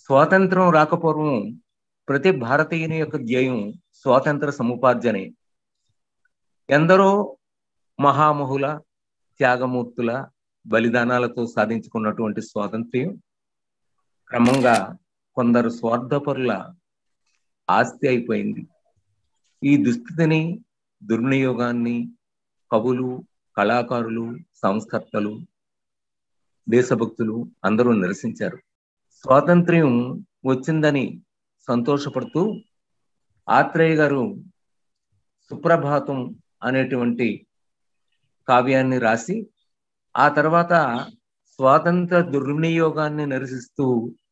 స్వాతంత్రం రాకపూర్వం ప్రతి భారతీయుని యొక్క ధ్యేయం స్వాతంత్ర సముపార్జనే ఎందరో మహామహుల త్యాగమూర్తుల బలిదానాలతో సాధించుకున్నటువంటి స్వాతంత్ర్యం క్రమంగా కొందరు స్వార్థపరుల ఆస్తి అయిపోయింది ఈ దుస్థితిని దుర్వినియోగాన్ని కవులు కళాకారులు సంస్కర్తలు దేశభక్తులు అందరూ నిరసించారు స్వాతంత్ర్యం వచ్చిందని సంతోషపడుతూ ఆత్రేయ గారు సుప్రభాతం అనేటువంటి కావ్యాన్ని రాసి ఆ తర్వాత స్వాతంత్ర దుర్వినియోగాన్ని నిరసిస్తూ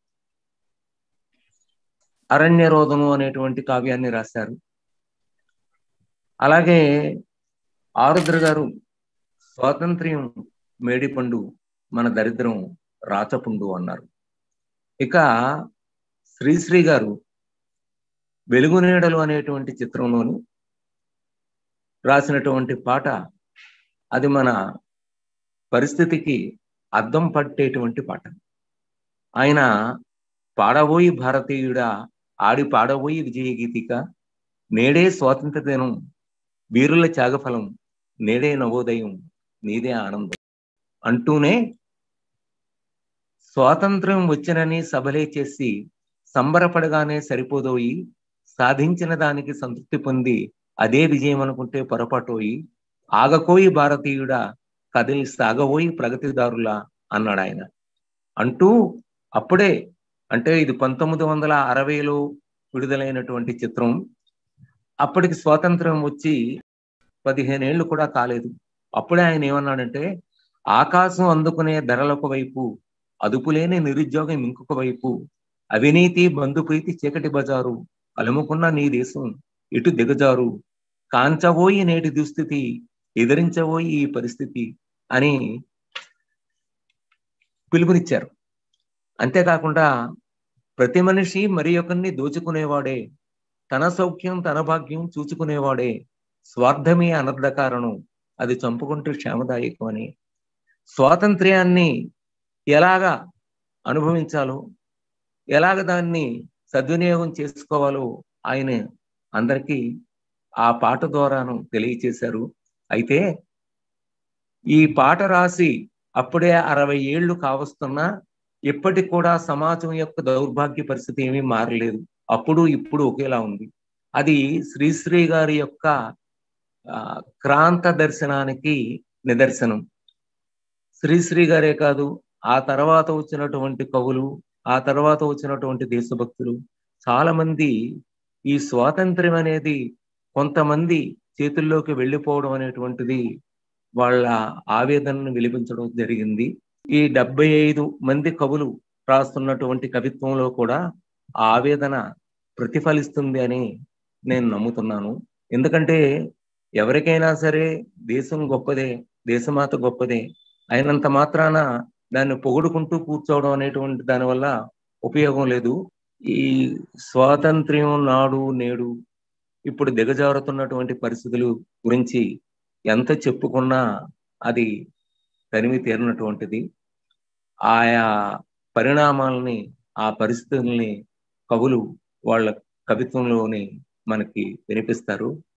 అరణ్యరోధము అనేటువంటి కావ్యాన్ని రాశారు అలాగే ఆరుద్ర గారు స్వాతంత్ర్యం మేడిపండు మన దరిద్రం రాచపుండు అన్నారు ఇక శ్రీశ్రీ గారు వెలుగునీడలు అనేటువంటి చిత్రంలోని రాసినటువంటి పాట అది మన పరిస్థితికి అద్దం పట్టేటువంటి పాట ఆయన పాడబోయి భారతీయుడా ఆడి పాడబోయి విజయ గీతిక నేడే స్వాతంత్ర దినం వీరుల త్యాగఫలం నేడే నవోదయం నీదే ఆనందం అంటూనే స్వాతంత్రం వచ్చినని సభలే చేసి సంబరపడగానే సరిపోదోయి సాధించిన దానికి సంతృప్తి పొంది అదే విజయం అనుకుంటే పొరపాటోయి ఆగకోయి భారతీయుడా కదిలి సాగబోయి ప్రగతిదారులా అన్నాడు ఆయన అంటూ అప్పుడే అంటే ఇది పంతొమ్మిది వందల అరవైలో విడుదలైనటువంటి చిత్రం అప్పటికి స్వాతంత్రం వచ్చి పదిహేనేళ్లు కూడా కాలేదు అప్పుడే ఆయన ఏమన్నాడంటే ఆకాశం అందుకునే ధరలొక వైపు అదుపులేని నిరుద్యోగం ఇంకొక వైపు అవినీతి బంధుప్రీతి చీకటి బజారు అలుముకున్న నీ దేశం ఇటు దిగజారు కాంచబోయి నేటి దుస్థితి ఎదిరించబోయి ఈ పరిస్థితి అని పిలుపునిచ్చారు అంతేకాకుండా ప్రతి మనిషి మరి ఒకరిని దోచుకునేవాడే తన సౌఖ్యం తన భాగ్యం చూచుకునేవాడే స్వార్థమే అనర్థ కారణం అది చంపుకుంటూ క్షేమదాయకం అని స్వాతంత్ర్యాన్ని ఎలాగా అనుభవించాలో ఎలాగ దాన్ని సద్వినియోగం చేసుకోవాలో ఆయన అందరికీ ఆ పాట ద్వారాను తెలియచేశారు అయితే ఈ పాట రాసి అప్పుడే అరవై ఏళ్ళు కావస్తున్నా ఇప్పటికి కూడా సమాజం యొక్క దౌర్భాగ్య పరిస్థితి ఏమీ మారలేదు అప్పుడు ఇప్పుడు ఒకేలా ఉంది అది శ్రీశ్రీ గారి యొక్క క్రాంత దర్శనానికి నిదర్శనం శ్రీశ్రీ గారే కాదు ఆ తర్వాత వచ్చినటువంటి కవులు ఆ తర్వాత వచ్చినటువంటి దేశభక్తులు చాలా మంది ఈ స్వాతంత్ర్యం అనేది కొంతమంది చేతుల్లోకి వెళ్ళిపోవడం అనేటువంటిది వాళ్ళ ఆవేదనను వెలిపించడం జరిగింది ఈ డెబ్బై ఐదు మంది కవులు రాస్తున్నటువంటి కవిత్వంలో కూడా ఆ ఆవేదన ప్రతిఫలిస్తుంది అని నేను నమ్ముతున్నాను ఎందుకంటే ఎవరికైనా సరే దేశం గొప్పదే దేశమాత గొప్పదే అయినంత మాత్రాన దాన్ని పొగుడుకుంటూ కూర్చోవడం అనేటువంటి దానివల్ల ఉపయోగం లేదు ఈ స్వాతంత్ర్యం నాడు నేడు ఇప్పుడు దిగజారుతున్నటువంటి పరిస్థితులు గురించి ఎంత చెప్పుకున్నా అది తనివి తీరినటువంటిది ఆయా పరిణామాలని ఆ పరిస్థితుల్ని కవులు వాళ్ళ కవిత్వంలోని మనకి వినిపిస్తారు